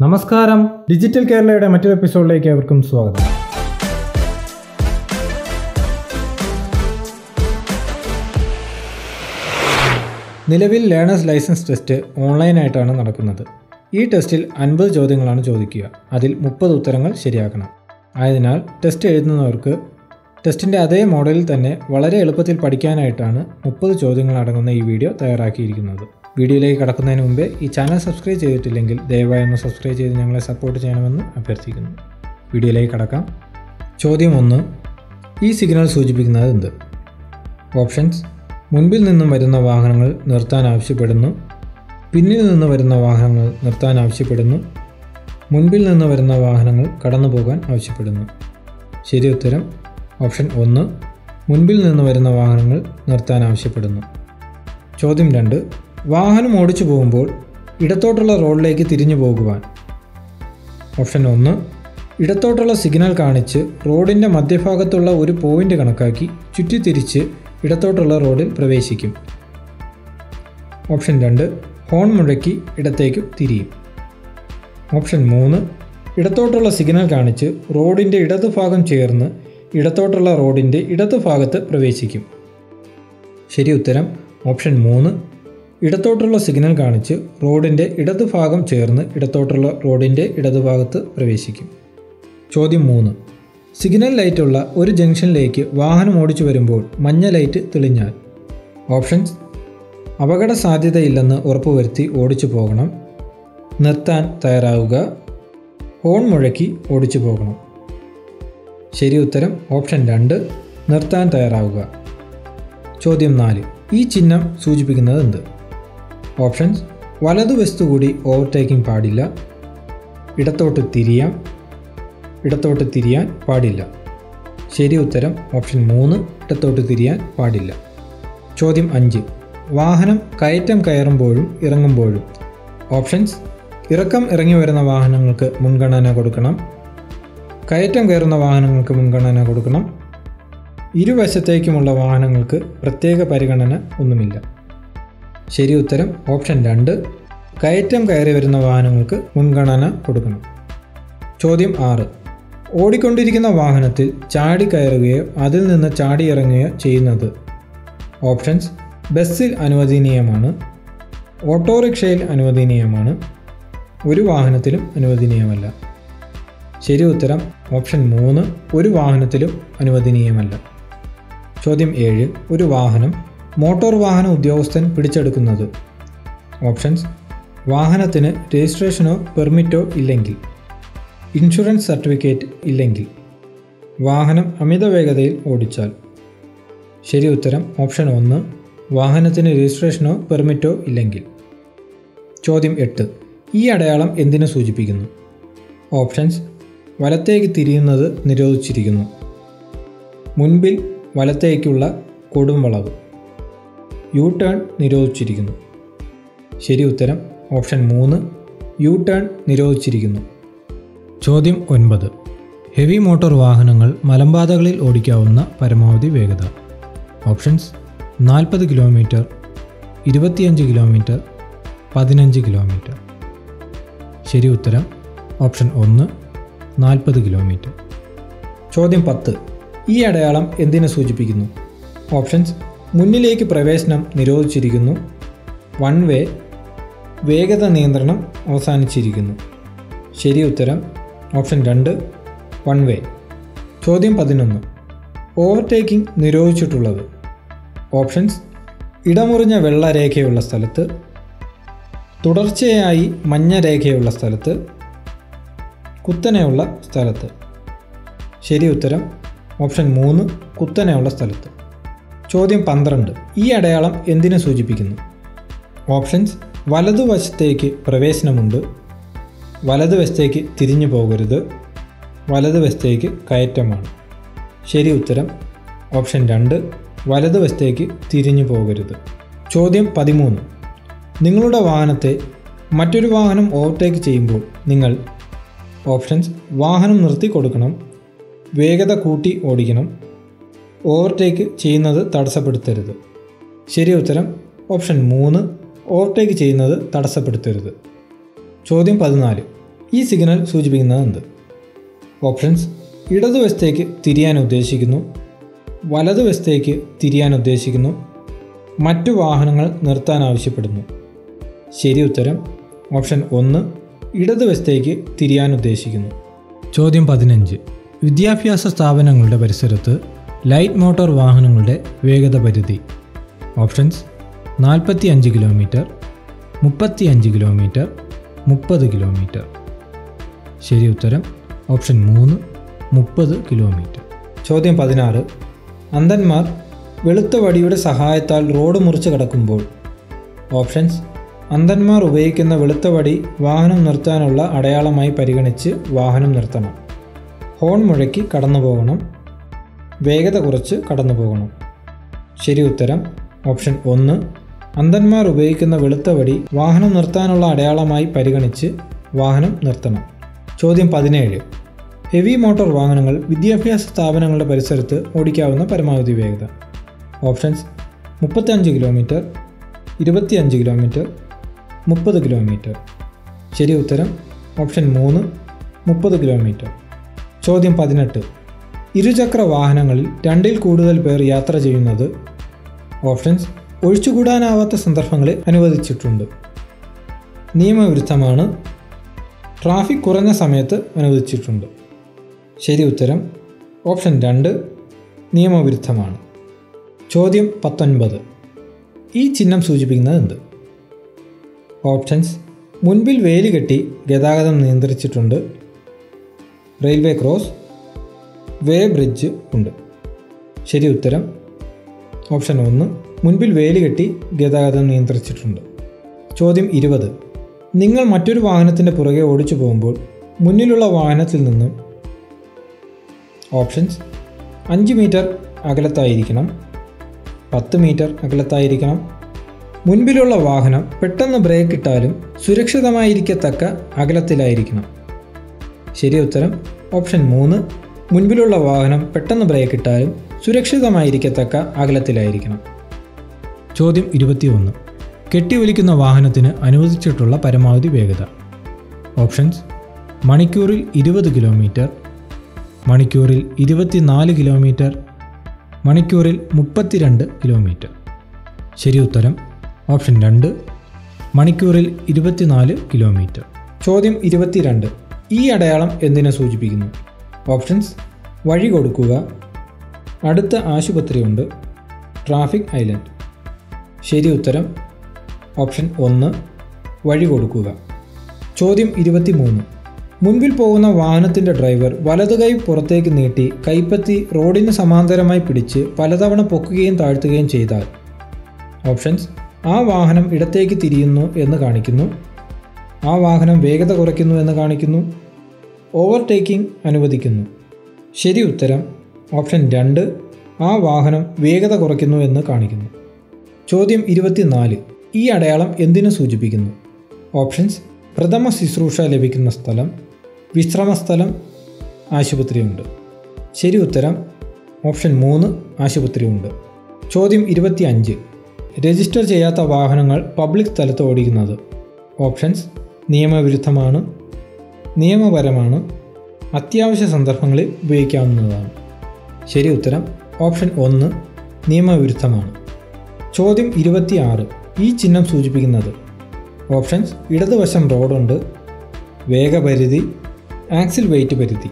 നമസ്കാരം ഡിജിറ്റൽ കേരളയുടെ മറ്റൊരു എപ്പിസോഡിലേക്ക് അവർക്കും സ്വാഗതം നിലവിൽ ലേണേഴ്സ് ലൈസൻസ് ടെസ്റ്റ് ഓൺലൈനായിട്ടാണ് നടക്കുന്നത് ഈ ടെസ്റ്റിൽ അൻപത് ചോദ്യങ്ങളാണ് ചോദിക്കുക അതിൽ മുപ്പത് ഉത്തരങ്ങൾ ശരിയാക്കണം ആയതിനാൽ ടെസ്റ്റ് എഴുതുന്നവർക്ക് ടെസ്റ്റിൻ്റെ അതേ മോഡലിൽ തന്നെ വളരെ എളുപ്പത്തിൽ പഠിക്കാനായിട്ടാണ് മുപ്പത് ചോദ്യങ്ങൾ അടങ്ങുന്ന ഈ വീഡിയോ തയ്യാറാക്കിയിരിക്കുന്നത് വീഡിയോയിലേക്ക് കടക്കുന്നതിന് മുമ്പേ ഈ ചാനൽ സബ്സ്ക്രൈബ് ചെയ്തിട്ടില്ലെങ്കിൽ ദയവായി ഒന്ന് സബ്സ്ക്രൈബ് ചെയ്ത് ഞങ്ങളെ സപ്പോർട്ട് ചെയ്യണമെന്ന് അഭ്യർത്ഥിക്കുന്നു വീഡിയോയിലേക്ക് കടക്കാം ചോദ്യം ഒന്ന് ഈ സിഗ്നൽ സൂചിപ്പിക്കുന്നത് എന്ത് ഓപ്ഷൻസ് മുൻപിൽ നിന്നും വരുന്ന വാഹനങ്ങൾ നിർത്താൻ ആവശ്യപ്പെടുന്നു പിന്നിൽ നിന്ന് വരുന്ന വാഹനങ്ങൾ നിർത്താൻ ആവശ്യപ്പെടുന്നു മുൻപിൽ നിന്ന് വരുന്ന വാഹനങ്ങൾ കടന്നു പോകാൻ ആവശ്യപ്പെടുന്നു ശരി ഉത്തരം ഓപ്ഷൻ ഒന്ന് മുൻപിൽ നിന്ന് വരുന്ന വാഹനങ്ങൾ നിർത്താൻ ആവശ്യപ്പെടുന്നു ചോദ്യം രണ്ട് വാഹനം ഓടിച്ചു പോകുമ്പോൾ ഇടത്തോട്ടുള്ള റോഡിലേക്ക് തിരിഞ്ഞു പോകുവാൻ ഓപ്ഷൻ ഒന്ന് ഇടത്തോട്ടുള്ള സിഗ്നൽ കാണിച്ച് റോഡിൻ്റെ മധ്യഭാഗത്തുള്ള ഒരു പോയിന്റ് കണക്കാക്കി ചുറ്റിത്തിരിച്ച് ഇടത്തോട്ടുള്ള റോഡിൽ പ്രവേശിക്കും ഓപ്ഷൻ രണ്ട് ഹോൺ മുഴക്കി ഇടത്തേക്ക് തിരിയും ഓപ്ഷൻ മൂന്ന് ഇടത്തോട്ടുള്ള സിഗ്നൽ കാണിച്ച് റോഡിൻ്റെ ഇടതുഭാഗം ചേർന്ന് ഇടത്തോട്ടുള്ള റോഡിൻ്റെ ഇടതുഭാഗത്ത് പ്രവേശിക്കും ശരി ഉത്തരം ഓപ്ഷൻ മൂന്ന് ഇടത്തോട്ടുള്ള സിഗ്നൽ കാണിച്ച് റോഡിൻ്റെ ഇടതുഭാഗം ചേർന്ന് ഇടത്തോട്ടുള്ള റോഡിൻ്റെ ഇടതുഭാഗത്ത് പ്രവേശിക്കും ചോദ്യം മൂന്ന് സിഗ്നൽ ലൈറ്റുള്ള ഒരു ജംഗ്ഷനിലേക്ക് വാഹനം ഓടിച്ചു വരുമ്പോൾ മഞ്ഞ ലൈറ്റ് തെളിഞ്ഞാൽ ഓപ്ഷൻസ് അപകട സാധ്യതയില്ലെന്ന് ഉറപ്പുവരുത്തി ഓടിച്ചു പോകണം നിർത്താൻ തയ്യാറാവുക ഹോൺ മുഴക്കി ഓടിച്ചു പോകണം ശരി ഉത്തരം ഓപ്ഷൻ രണ്ട് നിർത്താൻ തയ്യാറാവുക ചോദ്യം നാല് ഈ ചിഹ്നം സൂചിപ്പിക്കുന്നത് എന്ത് ഓപ്ഷൻസ് വലതുവശത്തു കൂടി ഓവർടേക്കിംഗ് പാടില്ല ഇടത്തോട്ട് തിരിയാം ഇടത്തോട്ട് തിരിയാൻ പാടില്ല ശരി ഉത്തരം ഓപ്ഷൻ മൂന്ന് ഇടത്തോട്ട് തിരിയാൻ പാടില്ല ചോദ്യം അഞ്ച് വാഹനം കയറ്റം കയറുമ്പോഴും ഇറങ്ങുമ്പോഴും ഓപ്ഷൻസ് ഇറക്കം ഇറങ്ങി വരുന്ന വാഹനങ്ങൾക്ക് മുൻഗണന കൊടുക്കണം കയറ്റം കയറുന്ന വാഹനങ്ങൾക്ക് മുൻഗണന കൊടുക്കണം ഇരുവശത്തേക്കുമുള്ള വാഹനങ്ങൾക്ക് പ്രത്യേക പരിഗണന ഒന്നുമില്ല ശരി ഉത്തരം ഓപ്ഷൻ രണ്ട് കയറ്റം കയറി വരുന്ന വാഹനങ്ങൾക്ക് മുൻഗണന കൊടുക്കണം ചോദ്യം ആറ് ഓടിക്കൊണ്ടിരിക്കുന്ന വാഹനത്തിൽ ചാടി കയറുകയോ അതിൽ നിന്ന് ചാടി ഇറങ്ങുകയോ ചെയ്യുന്നത് ഓപ്ഷൻസ് ബസ്സിൽ അനുവദനീയമാണ് ഓട്ടോറിക്ഷയിൽ അനുവദനീയമാണ് ഒരു വാഹനത്തിലും അനുവദനീയമല്ല ശരി ഉത്തരം ഓപ്ഷൻ മൂന്ന് ഒരു വാഹനത്തിലും അനുവദനീയമല്ല ചോദ്യം ഏഴ് ഒരു വാഹനം മോട്ടോർ വാഹന ഉദ്യോഗസ്ഥൻ പിടിച്ചെടുക്കുന്നത് ഓപ്ഷൻസ് വാഹനത്തിന് രജിസ്ട്രേഷനോ പെർമിറ്റോ ഇല്ലെങ്കിൽ ഇൻഷുറൻസ് സർട്ടിഫിക്കറ്റ് ഇല്ലെങ്കിൽ വാഹനം അമിത വേഗതയിൽ ഓടിച്ചാൽ ശരി ഉത്തരം ഓപ്ഷൻ ഒന്ന് വാഹനത്തിന് രജിസ്ട്രേഷനോ പെർമിറ്റോ ഇല്ലെങ്കിൽ ചോദ്യം എട്ട് ഈ അടയാളം എന്തിനു സൂചിപ്പിക്കുന്നു ഓപ്ഷൻസ് വലത്തേക്ക് തിരിയുന്നത് നിരോധിച്ചിരിക്കുന്നു മുൻപിൽ വലത്തേക്കുള്ള കൊടും വളവ് യു ടേൺ നിരോധിച്ചിരിക്കുന്നു ശരി ഉത്തരം ഓപ്ഷൻ മൂന്ന് യു ടേൺ നിരോധിച്ചിരിക്കുന്നു ചോദ്യം ഒൻപത് ഹെവി മോട്ടോർ വാഹനങ്ങൾ മലമ്പാതകളിൽ ഓടിക്കാവുന്ന പരമാവധി വേഗത ഓപ്ഷൻസ് നാൽപ്പത് കിലോമീറ്റർ ഇരുപത്തിയഞ്ച് കിലോമീറ്റർ പതിനഞ്ച് കിലോമീറ്റർ ശരി ഉത്തരം ഓപ്ഷൻ ഒന്ന് നാൽപ്പത് കിലോമീറ്റർ ചോദ്യം പത്ത് ഈ അടയാളം എന്തിനെ സൂചിപ്പിക്കുന്നു ഓപ്ഷൻസ് മുന്നിലേക്ക് പ്രവേശനം നിരോധിച്ചിരിക്കുന്നു വൺ വേ വേഗത നിയന്ത്രണം അവസാനിച്ചിരിക്കുന്നു ശരി ഉത്തരം ഓപ്ഷൻ രണ്ട് വൺ വേ ചോദ്യം പതിനൊന്ന് ഓവർടേക്കിംഗ് നിരോധിച്ചിട്ടുള്ളത് ഓപ്ഷൻസ് ഇടമുറിഞ്ഞ വെള്ള രേഖയുള്ള സ്ഥലത്ത് തുടർച്ചയായി മഞ്ഞ രേഖയുള്ള സ്ഥലത്ത് കുത്തനെയുള്ള സ്ഥലത്ത് ശരി ഉത്തരം ഓപ്ഷൻ മൂന്ന് കുത്തനെയുള്ള സ്ഥലത്ത് ചോദ്യം പന്ത്രണ്ട് ഈ അടയാളം എന്തിനെ സൂചിപ്പിക്കുന്നു ഓപ്ഷൻസ് വലതുവശത്തേക്ക് പ്രവേശനമുണ്ട് വലതുവശത്തേക്ക് തിരിഞ്ഞു പോകരുത് വലതുവശത്തേക്ക് കയറ്റമാണ് ശരി ഉത്തരം ഓപ്ഷൻ രണ്ട് വലതുവശത്തേക്ക് തിരിഞ്ഞു പോകരുത് ചോദ്യം പതിമൂന്ന് നിങ്ങളുടെ വാഹനത്തെ മറ്റൊരു വാഹനം ഓവർടേക്ക് ചെയ്യുമ്പോൾ നിങ്ങൾ ഓപ്ഷൻസ് വാഹനം നിർത്തി കൊടുക്കണം വേഗത കൂട്ടി ഓടിക്കണം ഓവർടേക്ക് ചെയ്യുന്നത് തടസ്സപ്പെടുത്തരുത് ശരി ഉത്തരം ഓപ്ഷൻ മൂന്ന് ഓവർടേക്ക് ചെയ്യുന്നത് തടസ്സപ്പെടുത്തരുത് ചോദ്യം പതിനാല് ഈ സിഗ്നൽ സൂചിപ്പിക്കുന്നത് എന്ത് ഓപ്ഷൻസ് ഇടതുവശത്തേക്ക് തിരിയാൻ ഉദ്ദേശിക്കുന്നു വലതുവശത്തേക്ക് തിരിയാൻ ഉദ്ദേശിക്കുന്നു മറ്റു വാഹനങ്ങൾ നിർത്താൻ ആവശ്യപ്പെടുന്നു ശരി ഉത്തരം ഓപ്ഷൻ ഒന്ന് ഇടതുവശത്തേക്ക് തിരിയാൻ ഉദ്ദേശിക്കുന്നു ചോദ്യം പതിനഞ്ച് വിദ്യാഭ്യാസ സ്ഥാപനങ്ങളുടെ പരിസരത്ത് ലൈറ്റ് മോട്ടോർ വാഹനങ്ങളുടെ വേഗത പരിധി ഓപ്ഷൻസ് നാൽപ്പത്തി അഞ്ച് കിലോമീറ്റർ മുപ്പത്തി അഞ്ച് കിലോമീറ്റർ മുപ്പത് കിലോമീറ്റർ ശരി ഉത്തരം ഓപ്ഷൻ മൂന്ന് മുപ്പത് കിലോമീറ്റർ ചോദ്യം പതിനാറ് അന്ധന്മാർ വെളുത്ത വടിയുടെ സഹായത്താൽ റോഡ് മുറിച്ച് കടക്കുമ്പോൾ ഓപ്ഷൻസ് അന്ധന്മാർ ഉപയോഗിക്കുന്ന വെളുത്ത വടി വാഹനം നിർത്താനുള്ള അടയാളമായി പരിഗണിച്ച് വാഹനം നിർത്തണം ഹോൺ മുഴക്കി കടന്നു പോകണം വേഗത കുറച്ച് കടന്നു പോകണം ശരി ഉത്തരം ഓപ്ഷൻ ഒന്ന് അന്ധന്മാർ ഉപയോഗിക്കുന്ന വെളുത്ത വടി വാഹനം നിർത്താനുള്ള അടയാളമായി പരിഗണിച്ച് വാഹനം നിർത്തണം ചോദ്യം പതിനേഴ് ഹെവി മോട്ടോർ വാഹനങ്ങൾ വിദ്യാഭ്യാസ സ്ഥാപനങ്ങളുടെ പരിസരത്ത് ഓടിക്കാവുന്ന പരമാവധി വേഗത ഓപ്ഷൻസ് മുപ്പത്തഞ്ച് കിലോമീറ്റർ ഇരുപത്തിയഞ്ച് കിലോമീറ്റർ മുപ്പത് കിലോമീറ്റർ ശരി ഉത്തരം ഓപ്ഷൻ മൂന്ന് മുപ്പത് കിലോമീറ്റർ ചോദ്യം പതിനെട്ട് ഇരുചക്ര വാഹനങ്ങളിൽ രണ്ടിൽ കൂടുതൽ പേർ യാത്ര ചെയ്യുന്നത് ഓപ്ഷൻസ് ഒഴിച്ചുകൂടാനാവാത്ത സന്ദർഭങ്ങളിൽ അനുവദിച്ചിട്ടുണ്ട് നിയമവിരുദ്ധമാണ് ട്രാഫിക് കുറഞ്ഞ സമയത്ത് അനുവദിച്ചിട്ടുണ്ട് ശരി ഉത്തരം ഓപ്ഷൻ രണ്ട് നിയമവിരുദ്ധമാണ് ചോദ്യം പത്തൊൻപത് ഈ ചിഹ്നം സൂചിപ്പിക്കുന്നത് എന്ത് ഓപ്ഷൻസ് മുൻപിൽ വേലി കെട്ടി ഗതാഗതം നിയന്ത്രിച്ചിട്ടുണ്ട് റെയിൽവേ ക്രോസ് വേ ബ്രിഡ്ജ് ഉണ്ട് ശരി ഉത്തരം ഓപ്ഷൻ ഒന്ന് മുൻപിൽ വേലി കെട്ടി ഗതാഗതം നിയന്ത്രിച്ചിട്ടുണ്ട് ചോദ്യം ഇരുപത് നിങ്ങൾ മറ്റൊരു വാഹനത്തിൻ്റെ പുറകെ ഓടിച്ചു പോകുമ്പോൾ മുന്നിലുള്ള വാഹനത്തിൽ നിന്നും ഓപ്ഷൻസ് അഞ്ച് മീറ്റർ അകലത്തായിരിക്കണം പത്ത് മീറ്റർ അകലത്തായിരിക്കണം മുൻപിലുള്ള വാഹനം പെട്ടെന്ന് ബ്രേക്ക് ഇട്ടാലും സുരക്ഷിതമായിരിക്കത്തക്ക അകലത്തിലായിരിക്കണം ശരി ഉത്തരം ഓപ്ഷൻ മൂന്ന് മുൻപിലുള്ള വാഹനം പെട്ടെന്ന് ബ്രേക്ക് ഇട്ടാലും സുരക്ഷിതമായിരിക്കത്തക്ക അകലത്തിലായിരിക്കണം ചോദ്യം ഇരുപത്തിയൊന്ന് കെട്ടിവലിക്കുന്ന വാഹനത്തിന് അനുവദിച്ചിട്ടുള്ള പരമാവധി വേഗത ഓപ്ഷൻസ് മണിക്കൂറിൽ ഇരുപത് കിലോമീറ്റർ മണിക്കൂറിൽ ഇരുപത്തിനാല് കിലോമീറ്റർ മണിക്കൂറിൽ മുപ്പത്തിരണ്ട് കിലോമീറ്റർ ശരി ഉത്തരം ഓപ്ഷൻ രണ്ട് മണിക്കൂറിൽ ഇരുപത്തിനാല് കിലോമീറ്റർ ചോദ്യം ഇരുപത്തിരണ്ട് ഈ അടയാളം എന്തിനെ സൂചിപ്പിക്കുന്നു ഓപ്ഷൻസ് വഴി കൊടുക്കുക അടുത്ത ആശുപത്രിയുണ്ട് ട്രാഫിക് ഐലൻഡ് ശരി ഉത്തരം ഓപ്ഷൻ ഒന്ന് വഴി കൊടുക്കുക ചോദ്യം ഇരുപത്തിമൂന്ന് മുൻപിൽ പോകുന്ന വാഹനത്തിൻ്റെ ഡ്രൈവർ വലതു കൈ പുറത്തേക്ക് നീട്ടി കൈപ്പത്തി റോഡിന് സമാന്തരമായി പിടിച്ച് പലതവണ പൊക്കുകയും താഴ്ത്തുകയും ചെയ്താൽ ഓപ്ഷൻസ് ആ വാഹനം ഇടത്തേക്ക് തിരിയുന്നു എന്ന് കാണിക്കുന്നു ആ വാഹനം വേഗത കുറയ്ക്കുന്നു എന്ന് കാണിക്കുന്നു ഓവർടേക്കിംഗ് അനുവദിക്കുന്നു ശരി ഉത്തരം ഓപ്ഷൻ രണ്ട് ആ വാഹനം വേഗത കുറയ്ക്കുന്നു എന്ന് കാണിക്കുന്നു ചോദ്യം ഇരുപത്തിനാല് ഈ അടയാളം എന്തിനു സൂചിപ്പിക്കുന്നു ഓപ്ഷൻസ് പ്രഥമ ശുശ്രൂഷ ലഭിക്കുന്ന സ്ഥലം വിശ്രമസ്ഥലം ആശുപത്രിയുണ്ട് ശരി ഉത്തരം ഓപ്ഷൻ മൂന്ന് ആശുപത്രിയുണ്ട് ചോദ്യം ഇരുപത്തി അഞ്ച് രജിസ്റ്റർ ചെയ്യാത്ത വാഹനങ്ങൾ പബ്ലിക് സ്ഥലത്ത് ഓടിക്കുന്നത് ഓപ്ഷൻസ് നിയമവിരുദ്ധമാണ് നിയമപരമാണ് അത്യാവശ്യ സന്ദർഭങ്ങളിൽ ഉപയോഗിക്കാവുന്നതാണ് ശരി ഉത്തരം ഓപ്ഷൻ ഒന്ന് നിയമവിരുദ്ധമാണ് ചോദ്യം ഇരുപത്തിയാറ് ഈ ചിഹ്നം സൂചിപ്പിക്കുന്നത് ഓപ്ഷൻസ് ഇടതുവശം റോഡുണ്ട് വേഗപരിധി ആക്സിൽ വെയിറ്റ് പരിധി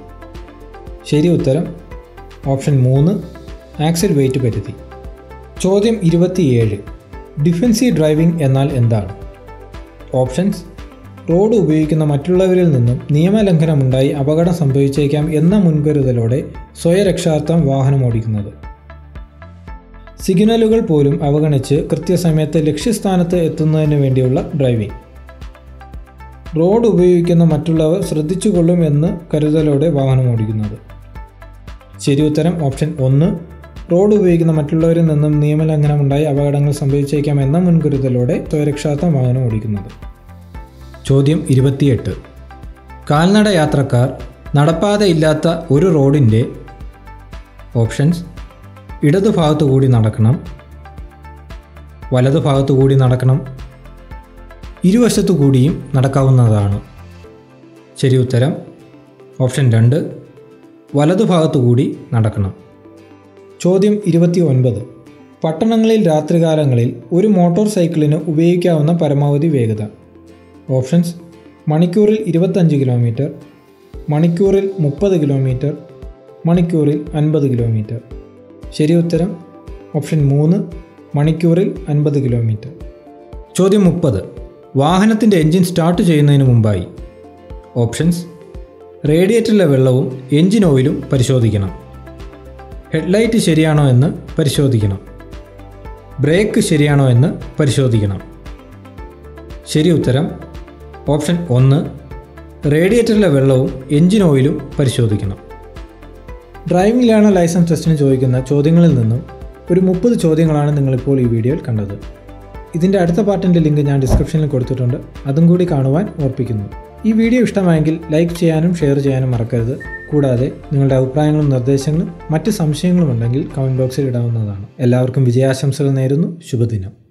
ശരി ഉത്തരം ഓപ്ഷൻ മൂന്ന് ആക്സിൽ വെയിറ്റ് പരിധി ചോദ്യം ഇരുപത്തിയേഴ് ഡിഫൻസീവ് ഡ്രൈവിംഗ് എന്നാൽ എന്താണ് ഓപ്ഷൻസ് റോഡ് ഉപയോഗിക്കുന്ന മറ്റുള്ളവരിൽ നിന്നും നിയമലംഘനമുണ്ടായി അപകടം സംഭവിച്ചേക്കാം എന്ന മുൻകരുതലോടെ സ്വയരക്ഷാർത്ഥം വാഹനം ഓടിക്കുന്നത് സിഗ്നലുകൾ പോലും അവഗണിച്ച് കൃത്യസമയത്ത് ലക്ഷ്യസ്ഥാനത്ത് എത്തുന്നതിന് വേണ്ടിയുള്ള ഡ്രൈവിംഗ് റോഡ് ഉപയോഗിക്കുന്ന മറ്റുള്ളവർ ശ്രദ്ധിച്ചുകൊള്ളും എന്ന് കരുതലോടെ വാഹനം ഓടിക്കുന്നത് ശരി ഉത്തരം ഓപ്ഷൻ ഒന്ന് റോഡ് ഉപയോഗിക്കുന്ന മറ്റുള്ളവരിൽ നിന്നും നിയമലംഘനമുണ്ടായി അപകടങ്ങൾ സംഭവിച്ചേക്കാം എന്ന മുൻകരുതലോടെ സ്വയരക്ഷാർത്ഥം വാഹനം ഓടിക്കുന്നത് ചോദ്യം ഇരുപത്തിയെട്ട് കാൽനട യാത്രക്കാർ നടപ്പാതയില്ലാത്ത ഒരു റോഡിൻ്റെ ഓപ്ഷൻസ് ഇടതുഭാഗത്തു കൂടി നടക്കണം വലതുഭാഗത്തു കൂടി നടക്കണം ഇരുവശത്തു കൂടിയും നടക്കാവുന്നതാണ് ശരി ഉത്തരം ഓപ്ഷൻ രണ്ട് വലതുഭാഗത്തു കൂടി നടക്കണം ചോദ്യം ഇരുപത്തി ഒൻപത് പട്ടണങ്ങളിൽ രാത്രികാലങ്ങളിൽ ഒരു മോട്ടോർ സൈക്കിളിന് ഉപയോഗിക്കാവുന്ന പരമാവധി വേഗത ഓപ്ഷൻസ് മണിക്കൂറിൽ ഇരുപത്തഞ്ച് കിലോമീറ്റർ മണിക്കൂറിൽ മുപ്പത് കിലോമീറ്റർ മണിക്കൂറിൽ അൻപത് കിലോമീറ്റർ ശരി ഉത്തരം ഓപ്ഷൻ മൂന്ന് മണിക്കൂറിൽ അൻപത് കിലോമീറ്റർ ചോദ്യം മുപ്പത് വാഹനത്തിൻ്റെ എൻജിൻ സ്റ്റാർട്ട് ചെയ്യുന്നതിന് മുമ്പായി ഓപ്ഷൻസ് റേഡിയേറ്ററിലെ വെള്ളവും എൻജിൻ ഓയിലും പരിശോധിക്കണം ഹെഡ്ലൈറ്റ് ശരിയാണോ എന്ന് പരിശോധിക്കണം ബ്രേക്ക് ശരിയാണോ എന്ന് പരിശോധിക്കണം ശരി ഉത്തരം ഓപ്ഷൻ ഒന്ന് റേഡിയേറ്ററിലെ വെള്ളവും എൻജിൻ ഓയിലും പരിശോധിക്കണം ഡ്രൈവിംഗ് ലേണർ ലൈസൻസ് ടെസ്റ്റിന് ചോദിക്കുന്ന ചോദ്യങ്ങളിൽ നിന്നും ഒരു മുപ്പത് ചോദ്യങ്ങളാണ് നിങ്ങളിപ്പോൾ ഈ വീഡിയോയിൽ കണ്ടത് ഇതിൻ്റെ അടുത്ത പാർട്ടിൻ്റെ ലിങ്ക് ഞാൻ ഡിസ്ക്രിപ്ഷനിൽ കൊടുത്തിട്ടുണ്ട് അതും കൂടി കാണുവാൻ ഓർപ്പിക്കുന്നു ഈ വീഡിയോ ഇഷ്ടമായെങ്കിൽ ലൈക്ക് ചെയ്യാനും ഷെയർ ചെയ്യാനും മറക്കരുത് കൂടാതെ നിങ്ങളുടെ അഭിപ്രായങ്ങളും നിർദ്ദേശങ്ങളും മറ്റ് സംശയങ്ങളും ഉണ്ടെങ്കിൽ കമൻറ്റ് ബോക്സിൽ ഇടാവുന്നതാണ് എല്ലാവർക്കും വിജയാശംസകൾ നേരുന്നു ശുഭദിനം